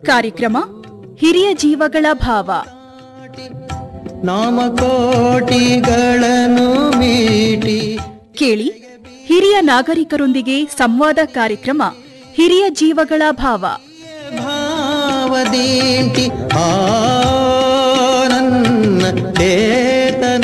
ಕಾರ್ಯಕ್ರಮ ಹಿರಿಯ ಜೀವಗಳ ಭಾವ ನಾಮಕೋಟಿಗಳನ್ನು ಮೀಟಿ ಕೇಳಿ ಹಿರಿಯ ನಾಗರಿಕರೊಂದಿಗೆ ಸಂವಾದ ಕಾರ್ಯಕ್ರಮ ಹಿರಿಯ ಜೀವಗಳ ಭಾವ ಭಾವದೀಂಟಿ ಆ ನನ್ನ ಚೇತನ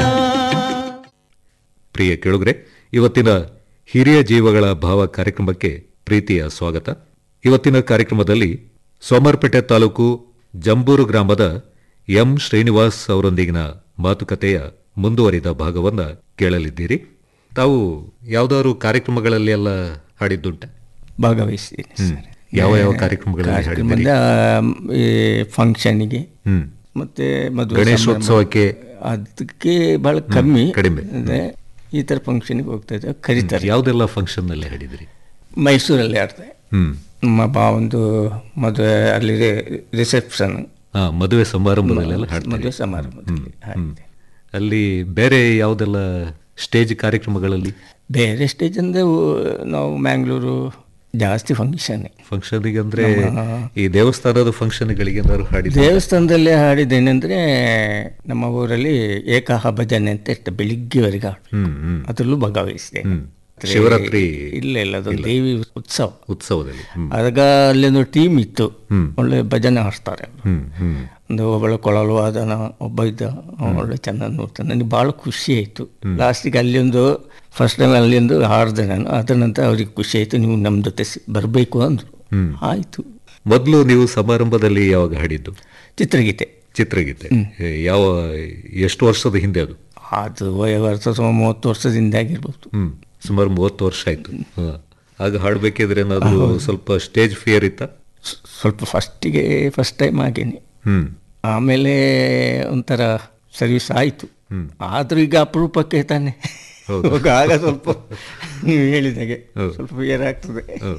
ಪ್ರಿಯ ಕೇಳುಗರೆ ಇವತ್ತಿನ ಹಿರಿಯ ಜೀವಗಳ ಭಾವ ಕಾರ್ಯಕ್ರಮಕ್ಕೆ ಪ್ರೀತಿಯ ಸ್ವಾಗತ ಇವತ್ತಿನ ಕಾರ್ಯಕ್ರಮದಲ್ಲಿ ಸೋಮರ್ಪೇಟೆ ತಾಲೂಕು ಜಂಬೂರು ಗ್ರಾಮದ ಎಂ ಶ್ರೀನಿವಾಸ್ ಅವರೊಂದಿಗಿನ ಮಾತುಕತೆಯ ಮುಂದುವರಿದ ಭಾಗವನ್ನ ಕೇಳಲಿದ್ದೀರಿ ತಾವು ಯಾವ್ದಾದ್ರು ಕಾರ್ಯಕ್ರಮಗಳಲ್ಲಿ ಎಲ್ಲ ಹಾಡಿದ್ದುಂಟ ಭಾಗವಹಿಸಿದ್ದೀನಿ ಸರ್ ಯಾವ ಯಾವ ಕಾರ್ಯಕ್ರಮಗಳಲ್ಲಿ ಹಾಡಿದ್ದೀರಿ ಕಾರ್ಯಕ್ರಮದ ಈ ಫಂಕ್ಷನ್ಗೆ ಹ್ಮ್ ಮತ್ತೆ ಮದುವೆ ಗಣೇಶೋತ್ಸವಕ್ಕೆ ಸಮಾರಂಭ. ಅದಕ್ಕೆ ಬಹಳ ಕಮ್ಮಿ ಕಡಿಮೆ. ಅಂದ್ರೆ ಈ ಥರ ಫಂಕ್ಷನ್ಗೆ ಹೋಗ್ತಾ ಇದ್ದೆ ಕರೀತಾರೆ ಯಾವ್ದೆಲ್ಲ ಫಂಕ್ಷನ್ ನಲ್ಲಿ ಹಾಡಿದಿರಿ ಮೈಸೂರಲ್ಲಿ ಆಡ್ದೆ ಹ್ಮ್ ನಮ್ಮ ಭಾವಂದು ಮದುವೆ ಅಲ್ಲಿ ರಿಸೆಪ್ಷನ್ ಹಾ ಮದುವೆ ಸಮಾರಂಭದಲ್ಲೆಲ್ಲ ಹಾಡ್ತೀರಿ ಮದುವೆ ಸಮಾರಂಭದಲ್ಲಿ ಹಾಡಿದೆ ಅಲ್ಲಿ ಬೇರೆ ಯಾವ್ದೆಲ್ಲ ಸ್ಟೇಜ್ ಕಾರ್ಯಕ್ರಮಗಳಲ್ಲಿ ಬೇರೆ ಸ್ಟೇಜ್ ಅಂದರೆ ನಾವು ಮ್ಯಾಂಗ್ಳೂರು ಜಾಸ್ತಿ ಫಂಕ್ಷನ್ ಫಂಕ್ಷನ್ಗೆ ಅಂದ್ರೆ ಈ ದೇವಸ್ಥಾನದ ಫಂಕ್ಷನ್ಗಳಿಗೆ ಏನಾದ್ರು ಹಾಡಿದ್ರೆ ದೇವಸ್ಥಾನದಲ್ಲೇ ಹಾಡಿದ್ದೇನೆಂದ್ರೆ ನಮ್ಮ ಊರಲ್ಲಿ ಏಕಾಹ ಭಜನೆ ಅಂತ ಇರ್ತದೆ ಬೆಳಿಗ್ಗೆವರೆಗೆ ಹಾಡು ಹ್ಮ್ ಹ್ಮ್ ಅದರಲ್ಲೂ ಭಾಗವಹಿಸಿದೆ ಹ್ಮ್. ಶಿವರಾತ್ರಿ ಇಲ್ಲ ಇಲ್ಲ ಅದೊಂದು ದೇವಿ ಉತ್ಸವ ಉತ್ಸವದಲ್ಲಿ ಹ್ಮ್ ಆಗ ಅಲ್ಲೊಂದು ಟೀಮ್ ಇತ್ತು ಹ್ಮ್. ಒಳ್ಳೆ ಭಜನೆ ಹಾಡ್ತಾರೆ ಅವ್ರು. ಹ್ಮ್ ಹ್ಮ್ ಒಂದು ಒಬ್ಬಳು ಕೊಳಲು ವಾದನ ಒಬ್ಬ ಇದ್ದ ಅವ ಒಳ್ಳೆ ಚೆನ್ನಾಗಿ ನೋಡ್ತಾನೆ ನನಗೆ ಭಾಳ ಖುಷಿ ಆಯಿತು ಲಾಸ್ಟಿಗೆ ಅಲ್ಲಿ ಒಂದು ಫಸ್ಟ್ ಟೈಮ್ ಅಲ್ಲಿ ಒಂದು ಹಾಡಿದೆ ನಾನು ಅದರ ನಂತರ ಅವ್ರಿಗೆ ಖುಷಿ ಆಯಿತು ನೀವು ನಮ್ಮ ಜೊತೆ ಬರಬೇಕು ಅಂದರು ಹ್ಮ್. ಆಯಿತು ಮೊದಲು ನೀವು ಸಮಾರಂಭದಲ್ಲಿ ಯಾವಾಗ ಹಾಡಿದ್ದು ಚಿತ್ರಗೀತೆ ಚಿತ್ರಗೀತೆ ಏ, ಯಾವ ಎಷ್ಟು ವರ್ಷದ ಹಿಂದೆ ಅದು ಅದು ವಯ- ವರ್ಷ ಸುಮಾರು ಮೂವತ್ತು ವರ್ಷದಿಂದ ಆಗಿರ್ಬೋದು ಹ್ಮ್ ಸುಮಾರು ಮೂವತ್ತು ವರ್ಷ ಆಯ್ತು ಹ. ಆಗ ಹಾಡ್ಬೇಕಿದ್ರೆ ಏನಾದ್ರು ಸ್ವಲ್ಪ ಸ್ಟೇಜ್ ಫಿಯರ್ ಇತ್ತ ಸ್- ಸ್ವಲ್ಪ ಫಸ್ಟಿಗೆ ಫಸ್ಟ್ ಟೈಮ್ ಆಗೇನೆ ಹ್ಮ್ ಆಮೇಲೆ ಒಂಥರ ಸರ್ವಿಸ್ ಆಯಿತು ಆದರೂ ಈಗ ಅಪರೂಪಕ್ಕೆ ತಾನೆ ಇವಾಗ ಆಗ ಸ್ವಲ್ಪ ನೀವು ಹೇಳಿದಾಗೆ ಸ್ವಲ್ಪ ಫಿಯರ್ ಆಗ್ತದೆ ಹ.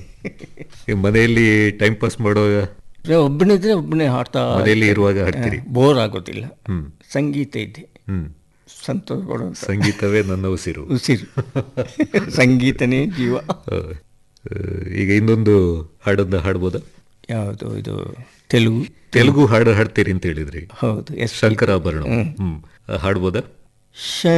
ಈ ಮನೆಯಲ್ಲಿ ಟೈಮ್ ಪಾಸ್ ಮಾಡುವಾಗ ಒಬ್ಬನಿದ್ರೆ ಒಬ್ಬನೇ ಹಾಡ್ತಾ ಮನೆಯಲ್ಲಿ ಇರುವಾಗ ಹಾಡ್ತೀರಿ ಬೋರ್ ಆಗೋದಿಲ್ಲ ಹ್ಮ್ ಸಂಗೀತ ಇದೆ ಹ್ಮ್ ಸಂತೋಷ ಕೊಡುವಂಥ ಸಂಗೀತವೇ ನನ್ನ ಉಸಿರು ಉಸಿರು ಸಂಗೀತನೇ ಜೀವ ಹ. ಈಗ ಇನ್ನೊಂದು ಹಾಡನ್ನ ಹಾಡ್ಬೋದಾ ಯಾವುದು ಇದು ತೆಲುಗು ತೆಲುಗು ಹಾಡು ಹಾಡ್ತೀರಿ ಅಂತ ಹೇಳಿದ್ರಿ ಹೌದು ಎಸ್ ಶಂಕರಾಭರಣ ಹ್ಮ್ ಹಾಡ್ಬೋದಾ ಶ